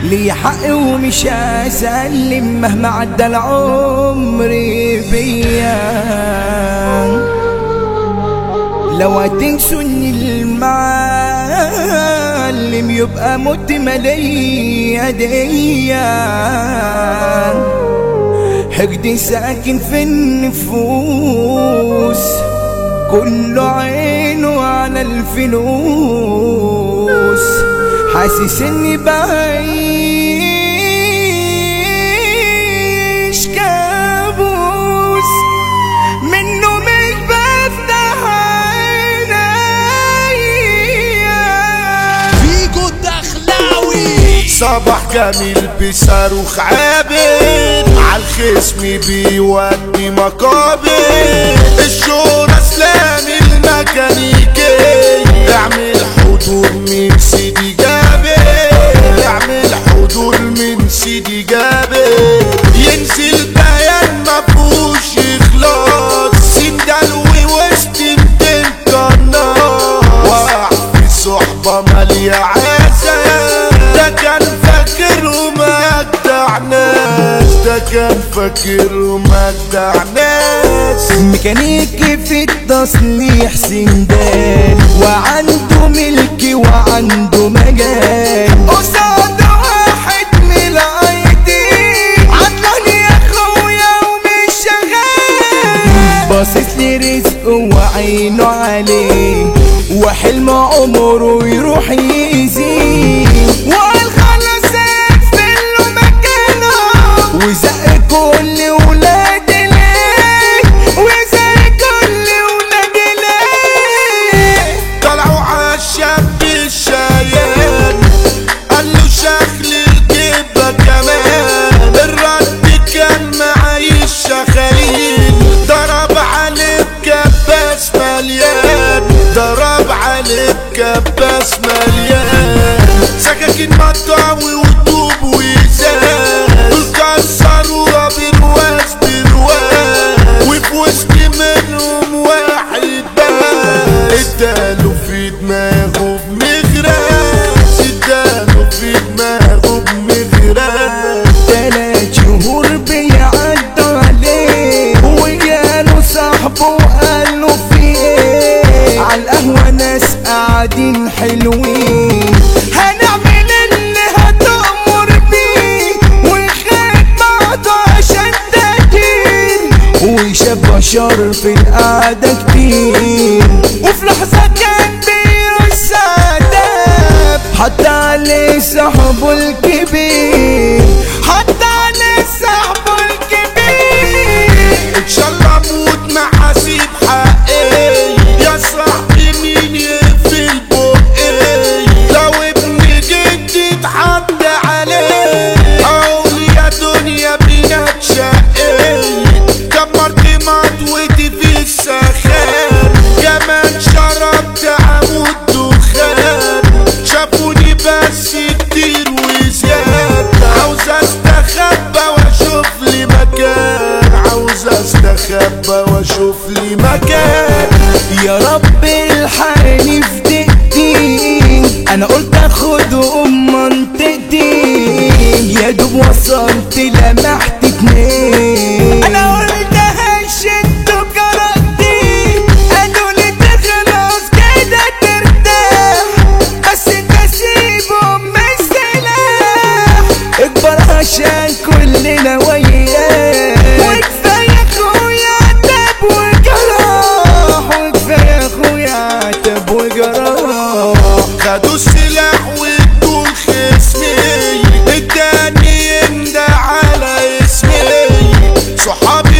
لي حق ومش هسلم مهما عدى العمر بيا لو هتنسوني المعلم يبقى موت مالية ديا حقد ساكن في النفوس كله عينه على الفلوس حاسس اني بعيش كابوس منه مش بفتح عينيا فيجو الدخلاوي صباح جميل بصاروخ عابر عالخصم بيودي مقابر الشورى اسلام الميكانيكي اعمل حضور من سيدي جابر اعمل حضور من سيدي جابر ينزل بيان مفهوش اخلاص سندلوي وسط الدين قناص وقع في صحبة مالية عسل ده كان فاكر مجدع ناس ده كان فاكر مجدع ناس ميكانيكي في التصليح سندان وعنده ملك وعنده مجال قصاد واحد من الايدي عطلان يا اخويا ومش شغال باصص لرزقه وعينه عليه وحلم عمره يروح يزيد وقال خلاص اقفل له مكانه وزق كل ولاد ليه وزق كل ولاد ليه طلعوا عالشاب الشيان قال له شكل الجبة كمان الرد كان معايش شخاليل ضرب عليه بكباس مليان ضرب عليه بكباس مليان سكاكين مطاوي وطوب وإزاز كسروا برواز برواز وفي وسط منهم واحد بس اداله في دماغه بمغراس اداله في دماغه بمغراس تلات شهور بيعدوا عليه وجاله صاحبه وقال له في ايه عالقهوة ناس قاعدين حلوين هنعمل اللي هتأمر بيه وخد بعضه عشان تدين وشاف بشر في القعدة كتير وفي لحظة كان بيرش عذاب حتى عليه صاحبه الكبير حتى عليه صاحبه الكبير ان شاء الله اموت مع حسيب حقي يا صاحبي مين يقفل بقي لو ابن جدي اتحط عليه اقول يا دنيا بينا تشقي كبرت مضوتي في السخان كمان شربت عمود دخان شافوني بس كتير وزيادة عاوز استخبى واشوف لي مكان عاوز استخبى واشوف لي مكان يا رب الحقني في دقيقتين انا قلت اخد ام منطقتي يا دوب وصلت لمحت اتنين انا قلت هشد كرامتي قالوا لي تخلص كده ترتاح بس انت سيبهم من السلاح اكبر عشان كلنا وياه وكفايه اخويا تاب وجراح وكفايه اخويا تاب وجراح خدوا السلاح وادوا الخصمي التاني يندى على اسمي صحابي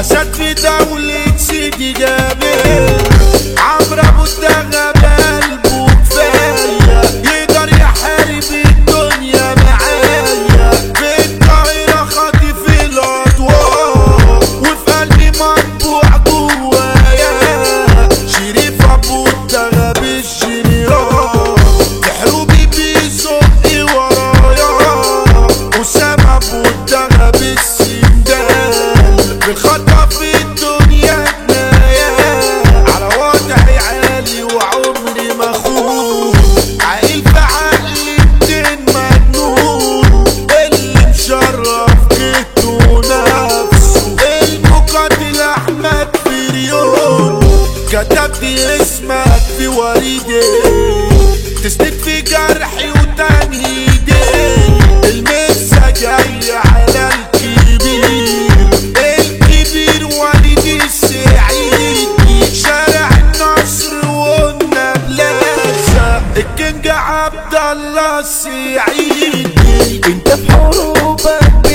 اسد في دولة سيدي جابر عمرو ابو الدغب قلبه كفاية يقدر يحارب الدنيا معايا في القاهرة خاطف الاضواء وفي قلبي مطبوع جوايا شريف ابو الدغب الجنرال تحروبي بيزق ورايا اسامة ابو الدغب السندال بالخطف في الدنيا جنايا على وضعي عالي وعمري مخون عاقل في عقلي الدين مجنون اللي مشرف جيته نفسه المقاتل احمد فريون كتبت اسمك في وريدي تسند في جرحي وتنهيدي المسا جاي على الكبير الكبير والدي السعيد شارع النصر وقلنا بلاسة الكينج عبد الله السعيد انت في حروبك